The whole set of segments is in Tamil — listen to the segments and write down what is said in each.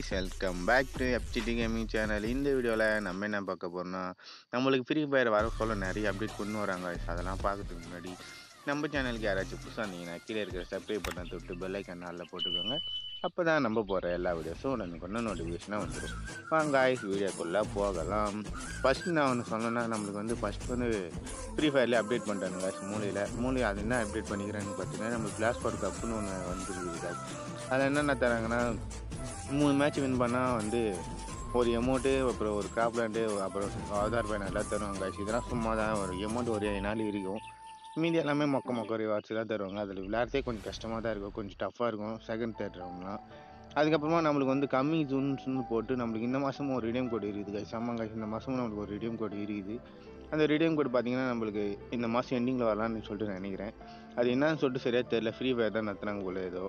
Guys welcome back to FCD gaming channel இந்த வீடியோவில் நம்ம என்ன பார்க்க போகிறோம்னா நம்மளுக்கு ஃப்ரீ ஃபயர் வர சொல்ல நிறைய அப்டேட் கொண்டு வராங்க guys. அதெல்லாம் பார்க்கறதுக்கு முன்னாடி நம்ம சேனலுக்கு யாராச்சும் புதுசாக இருந்தீங்கன்னா கீழே இருக்கிற சப்ஸ்கிரைப் பட்டன் தொட்டு பெல் ஐக்கன் நாளில் போட்டுக்கோங்க அப்போ தான் நம்ம போகிற எல்லா வீடியோஸும் உடனே கொண்டு நோட்டிஃபிகேஷனாக வந்துடும் வாங்க guys வீடியோக்குள்ளே போகலாம் ஃபஸ்ட்டு நான் ஒன்று சொன்னேன்னா நம்மளுக்கு வந்து ஃபஸ்ட் வந்து ஃப்ரீ ஃபயர்லேயே அப்டேட் பண்ணிட்டாங்க guys மூலையில் மூலை அது என்ன அப்டேட் பண்ணிக்கிறேன்னு பார்த்தீங்கன்னா நம்ம கிளாஸ் ஃபார் கப்புன்னு ஒன்று வந்துருக்குது guys அதில் என்னென்ன தராங்கன்னா மூணு மேட்ச் வின் பண்ணால் வந்து ஒரு எமௌண்ட்டு அப்புறம் ஒரு கிராப்லாண்டு அப்புறம் ஆதார் பேன் எல்லாம் தருவாங்க guys. இதெல்லாம் சும்மா தான் ஒரு எமௌண்ட் ஒரு ஏழு நாள் இருக்கும் மீதி எல்லாமே மொக்க மொக்க ரிவார்ட்ஸ் தான் தருவாங்க அதில் விளையாடுறதே கொஞ்சம் கஷ்டமாக தான் இருக்கும் கொஞ்சம் டஃப்பாக இருக்கும் செகண்ட் தேர்ட் ரவுண்ட்லாம் அதுக்கப்புறமா நம்மளுக்கு வந்து கம்மிங் ஜூன்ஸ்னு போட்டு நம்மளுக்கு இந்த மாதமும் ஒரு ரிடீம் கோடு இருக்குது guys. ஆமாங்க guys, இந்த மாதமும் நம்மளுக்கு ஒரு ரிடீம் கோடு இருக்குது அந்த ரிடீம் கோடு பார்த்தீங்கன்னா நம்மளுக்கு இந்த மாதம் எண்டிங்கில் வரலான்னு சொல்லிட்டு நான் நினைக்கிறேன் அது என்னன்னு சொல்லிட்டு சரியாக தெரியல ஃப்ரீ ஃபயர் தான் நடத்துனாங்க போல ஏதோ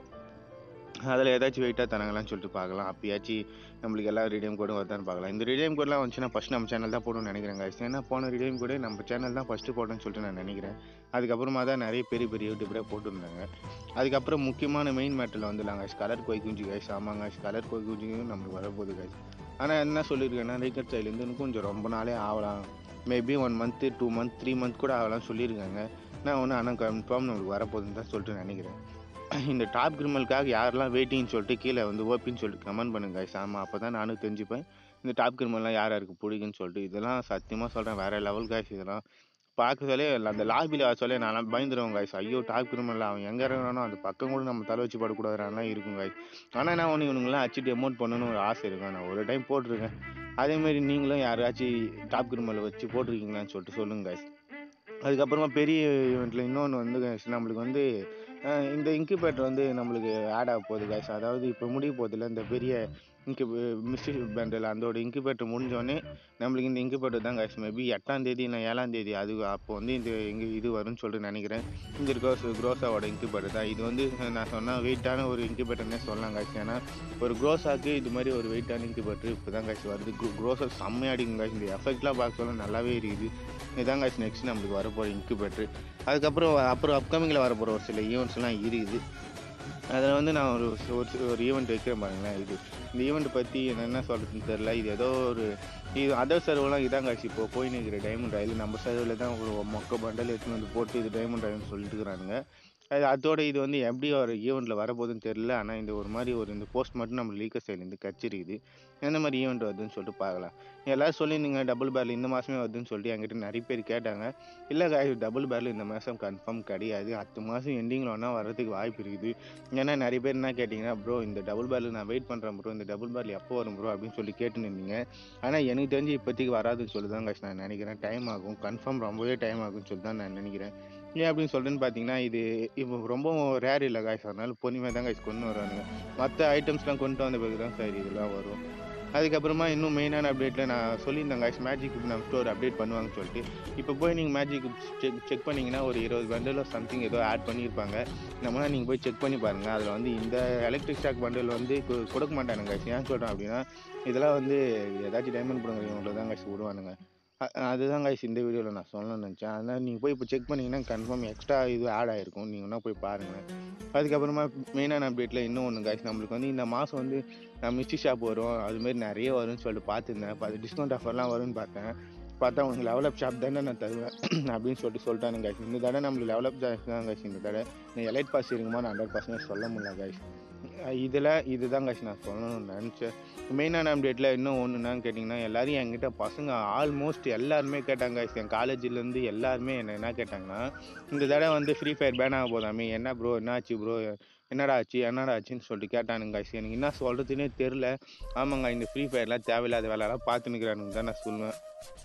அதில் ஏதாச்சும் வெயிட்டாக தராங்களான்னு சொல்லிட்டு பார்க்கலாம் அப்பயாச்சும் நம்மளுக்கு எல்லா ரிடீம் கோடும் வருதான்னு பார்க்கலாம் இந்த ரிடீம் கோட்லாம் வந்துச்சுன்னா ஃபஸ்ட் நம்ம சேனல் தான் போடணும்னு நினைக்கிறேன் guys. ஏன்னா போன ரிடீம் கோடு நம்ம சேனல் தான் ஃபஸ்ட்டு போடணும்னு சொல்லிட்டு நான் நினைக்கிறேன் அதுக்கப்புறமா தான் நிறைய பெரிய பெரிய யூடியூபரே போட்டுருந்தாங்க அதுக்கப்புறம் முக்கியமான மெயின் மேட்டரில் வந்துடலாம் guys. கலர் கோய் குஞ்சு கைஸ் ஆமாங்க guys. கலர் கோய் குஞ்சுக்கும் நம்மளுக்கு வரப்போகுது guys. ஆனால் என்ன சொல்லியிருக்கேன்னா ரீகட் சைட்லேருந்து இன்னும் கொஞ்சம் ரொம்ப நாளே ஆகலாம் maybe one month two month three month கூட ஆகலாம் சொல்லியிருக்காங்க நான் ஒன்று ஆனால் கன்ஃபார்ம் நம்மளுக்கு வரப்போகுதுன்னு தான் சொல்லிட்டு நினைக்கிறேன் இந்த டாப் கிரிமலுக்காக யாரெல்லாம் வெயிட்டிங்னு சொல்லிட்டு கீழே வந்து ஓப்பின்னு சொல்லிட்டு கமெண்ட் பண்ணுங்க guys. ஆமாம் அப்போ தான் நானும் தெரிஞ்சுப்பேன் இந்த டாப் கிரிமல்லாம் யார் யாருக்கு பிடிக்குன்னு சொல்லிட்டு இதெல்லாம் சத்தியமாக சொல்கிறேன் வேறு லெவல் காய்ஸ் இதெல்லாம் பார்க்க சொல்லே அந்த லாபியில் சொல்ல நான்லாம் பயந்துருவேன் காய்ஸ் ஐயோ டாப் கிரிமல் அவன் எங்கே இருக்கிறானோ அந்த பக்கம் கூட நம்ம தலை வச்சு படக்கூடாதுலாம் இருக்கும் காய்ஸ் ஆனால் நான் ஒன்று இவனுங்களாம் அச்சுட்டு அமௌண்ட் பண்ணணும்னு ஒரு ஆசை இருக்கும் நான் ஒரு டைம் போட்டிருக்கேன் அதேமாரி நீங்களும் யாராச்சும் டாப் கிரிமலை வச்சு போட்டிருக்கீங்களான்னு சொல்லிட்டு சொல்லுங்க guys. அதுக்கப்புறமா பெரிய ஈவெண்ட்டில் இன்னொன்று வந்து guys, நம்மளுக்கு வந்து அஹ், இந்த இன்குபேட்டர் வந்து நம்மளுக்கு ஆட் ஆக போகுது guys. அதாவது இப்போ முடிய போதில்ல இந்த பெரிய இன்கு மிஸ்டி பேண்டில் அதோட இன்குபேட்டர் முடிஞ்சோடனே நம்மளுக்கு இந்த இன்குபேட்டர் தான் guys மேபி எட்டாம் தேதி இல்லை ஏழாம் தேதி அது அப்போ வந்து இந்த இங்கே இது வரும்னு சொல்லிட்டு நினைக்கிறேன் இந்த க்ரோஸ் க்ரோஸாவோட இன்குபேட்டர் தான் இது வந்து நான் சொன்ன வெயிட்டான ஒரு இன்குபேட்டர்னே சொல்லலாம் guys ஏன்னா ஒரு க்ரோஸாக்கு இது மாதிரி ஒரு வெயிட்டான இன்குபேட்டர் இப்போ தான் guys வருது க்ரோஸர் செம்மையாடிங்க guys இந்த எஃபெக்ட்லாம் பார்க்க சொல்ல நல்லாவே இருக்குது இதான் guys நெக்ஸ்ட் நம்மளுக்கு வரப்போகிற இன்குபேட்டர் அதுக்கப்புறம் அப்புறம் அப்கமிங்கில் வரப்போகிற ஒரு சில ஈவெண்ட்ஸ்லாம் இருக்குது அதில் வந்து நான் ஒரு ஒரு ஒரு ஈவெண்ட் வைக்கிறேன் பாருங்களேன் இது இந்த ஈவெண்ட் பற்றி என்ன சொல்கிறதுன்னு தெரில இது ஏதோ ஒரு இது அதர் சர்வெலாம் இதான் காட்சி இப்போ போய் நிற்கிற டைமண்ட் ரயில் நம்ம சர்வில் தான் ஒரு மொக்க பண்டல் எடுத்துன்னு வந்து போட்டு இது டைமண்ட் ரயில்னு சொல்லிட்டு இருக்கிறானுங்க அது அதோட இது வந்து எப்படி ஒரு ஈவெண்ட்டில் வரப்போகுதுன்னு தெரில ஆனால் இந்த ஒரு மாதிரி ஒரு இந்த போஸ்ட் மட்டும் நம்ம லீக்கர் சைட்லேருந்து கச்சிருக்குது எந்த மாதிரி ஈவெண்ட் வருதுன்னு சொல்லிட்டு பார்க்கலாம் எல்லாரும் சொல்லியிருந்தீங்க டபுள் பேரில் இந்த மாதமே வருதுன்னு சொல்லிட்டு என்கிட்ட நிறைய பேர் கேட்டாங்க இல்லை காய் டபுள் பேரில் இந்த மாதம் கன்ஃபார்ம் கிடையாது அடுத்த மாதம் எண்டிங்கில் வேணால் வரதுக்கு வாய்ப்பு இருக்குது ஏன்னா நிறைய பேர் என்ன கேட்டிங்கன்னா ப்ரோ இந்த டபுள் பேரில் நான் வெயிட் பண்ணுறேன் ப்ரோ இந்த டபுள் பேரில் எப்போ வரும் ப்ரோ அப்படின்னு சொல்லி கேட்டுன்னு இருந்தீங்க ஆனால் எனக்கு தெரிஞ்சு இப்போதைக்கு வராதுன்னு சொல்லி தான் guys நான் நினைக்கிறேன் டைம் ஆகும் கன்ஃபார்ம் ரொம்பவே டைம் ஆகும்னு சொல்லி தான் நான் நினைக்கிறேன் ஏன் அப்படின்னு சொல்லிட்டுன்னு பார்த்தீங்கன்னா இது இப்போ ரொம்ப ரேர் இல்லை காய்ஸ் அதனால பொறுமையாக தான் காய்ஸ் கொண்டு வருவானுங்க மற்ற ஐட்டம்ஸ்லாம் கொண்டு வந்த பிறகு தான் சார் இதெல்லாம் வரும் அதுக்கப்புறமா இன்னும் மெயினான அப்டேட்டில் நான் சொல்லியிருந்தேன் காய்ஸ் மேஜிக் நம்ம ஸ்டோர் அப்டேட் பண்ணுவாங்கன்னு சொல்லிட்டு இப்போ போய் நீங்கள் மேஜிக் செக் செக் பண்ணிங்கன்னா ஒரு இருபது பண்டிலோ சம்திங் ஏதோ ஆட் பண்ணியிருப்பாங்க நம்மளாம் நீங்கள் போய் செக் பண்ணி பாருங்கள் அதில் வந்து இந்த எலக்ட்ரிக் ஸ்டாக் பண்டில் வந்து கு- கொடுக்க மாட்டானுங்க guys. ஏன் சொல்கிறேன் அப்படின்னா இதெல்லாம் வந்து ஏதாச்சும் டைமண்ட் கொடுங்க இவங்களை தான் காய்ச்சி விடுவானுங்க அ- அதுதான் guys இந்த வீடியோவில் நான் சொல்லணும்னு நினச்சேன் அதனால் நீங்கள் போய் இப்போ செக் பண்ணிங்கன்னா கன்ஃபார்ம் எக்ஸ்ட்ரா இது ஆட் ஆகிருக்கும் நீங்கள் வேணால் போய் பாருங்கள் அதுக்கப்புறமா மெயினான அப்டேட்டில் இன்னும் ஒன்று guys நம்மளுக்கு வந்து இந்த மாதம் வந்து மிஸ்டி ஷாப் வரும் அதுமாரி நிறைய வரும்னு சொல்லிட்டு பார்த்துருந்தேன் பார்த்து டிஸ்கவுண்ட் ஆஃபர்லாம் வரும்னு பார்த்தேன் பார்த்தா உங்களுக்கு லெவலப் ஷாப் தானே நான் தருவேன் அப்படின்னு சொல்லிட்டு சொல்லிட்டானுங்க guys இந்த தடவை நம்மளுக்கு லெவலப் தான் guys இந்த தடவை நீ எலைட் பாஸ் இருக்குமா நான் ஹண்ட்ரட் பர்சன்டேஜ் சொல்ல முடியல guys இதில் இதுதான் guys நான் சொல்லணும்னு நினச்சேன் மெயினான அப்டேட்டில் இன்னும் ஒன்றுனான்னு கேட்டிங்கன்னா எல்லாரும் என்கிட்ட பசங்க ஆல்மோஸ்ட் எல்லாருமே கேட்டாங்க guys. என் காலேஜ்லேருந்து எல்லாருமே என்ன என்ன கேட்டாங்கன்னா இந்த தடவை வந்து ஃப்ரீ ஃபயர் பேன் ஆக போதாமே என்ன ப்ரோ என்னாச்சு ப்ரோ என்னடா ஆச்சு என்னடா ஆச்சுன்னு சொல்லிட்டு கேட்டானுங்க guys. எனக்கு என்ன சொல்கிறதுனே தெரில ஆமாங்க இந்த ஃப்ரீ ஃபயர்லாம் தேவையில்லாத வேலையெல்லாம் பார்த்துன்னுக்கிறானுங்க தான் நான் சொல்லுவேன்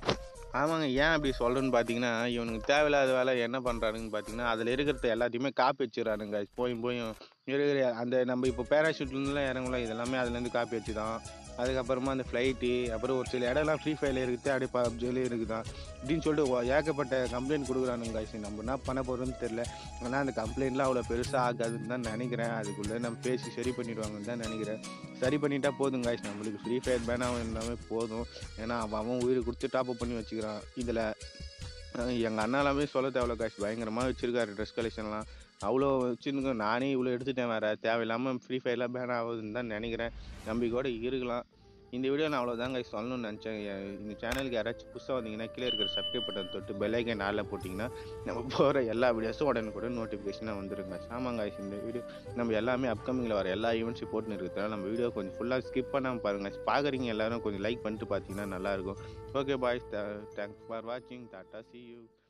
ஆமாங்க ஏன் அப்படி சொல்கிறேன்னு பார்த்தீங்கன்னா இவனுக்கு தேவையில்லாத வேலை என்ன பண்ணுறானுன்னு பார்த்தீங்கன்னா அதில் இருக்கிறத எல்லாத்தையுமே காப்பி வச்சுறானுங்க போயும் போயும் இருக்கிற அந்த நம்ம இப்போ பேராஷூட்லாம் இறங்கலாம் இதெல்லாமே அதுலேருந்து காப்பி வச்சு தான் அதுக்கப்புறமா அந்த ஃப்ளைட்டு அப்புறம் ஒரு சில இடம்லாம் ஃப்ரீ ஃபயரில் இருக்குது அப்படியே பப்ஜிலே இருக்குதான் அப்படின்னு சொல்லிட்டு ஒ- ஏகப்பட்ட கம்ப்ளைண்ட் கொடுக்குறானுங்க guys. நம்ம என்ன பண்ண போகிறோம்னு தெரில ஆனால் அந்த கம்ப்ளைண்ட்லாம் அவ்வளோ பெருசாக ஆகாதுன்னு தான் நினைக்கிறேன் அதுக்குள்ளே நம்ம பேசி சரி பண்ணிடுவாங்கன்னு தான் நினைக்கிறேன் சரி பண்ணிட்டா போதும் guys நம்மளுக்கு ஃப்ரீ ஃபயர் பேனாக இருந்தாவே போதும் ஏன்னா அவன் அவன் உயிரை கொடுத்து டாப் பண்ணி வச்சுக்கிறான் இதில் எங்கள் அண்ணாலாமே சொல்ல தேவையில்ல காய்ச்சி பயங்கரமாக வச்சுருக்காரு ட்ரெஸ் கலெக்ஷன்லாம் அவ்வளோ வச்சுருங்க நானே இவ்வளோ எடுத்துட்டேன் வேறு தேவையில்லாமல் ஃப்ரீ ஃபயர்லாம் பேன் ஆகுதுன்னு தான் நினைக்கிறேன் நம்பிக்கையோட இருக்கலாம் இந்த வீடியோ நான் அவ்வளோதாங்க சொல்லணும்னு நினச்சேன் எ- இந்த சேனலுக்கு யாராச்சும் புதுசாக வந்தீங்கன்னா கீழே இருக்கிற சப்ஸ்கிரைப் பட்டன் தொட்டு பெல்லைக்கன் நாளில் போட்டிங்கன்னா நம்ம போகிற எல்லா வீடியோஸும் உடனுக்குடன் நோட்டிஃபிகேஷனாக வந்துருங்க ஆமாங்க guys, இந்த வீடியோ நம்ம எல்லாமே அப்கமிங்கில் வர எல்லா ஈவெண்ட்ஸையும் போட்டுன்னு இருக்கிறதுனால நம்ம வீடியோ கொஞ்சம் ஃபுல்லாக ஸ்கிப் பண்ணாமல் பாருங்கள் பார்க்குறீங்க எல்லாரும் கொஞ்சம் லைக் பண்ணிட்டு பார்த்தீங்கன்னா நல்லாயிருக்கும் ஓகே பாய்ஸ் தேங்க்ஸ் ஃபார் வாட்சிங் டாட்டா சி யூ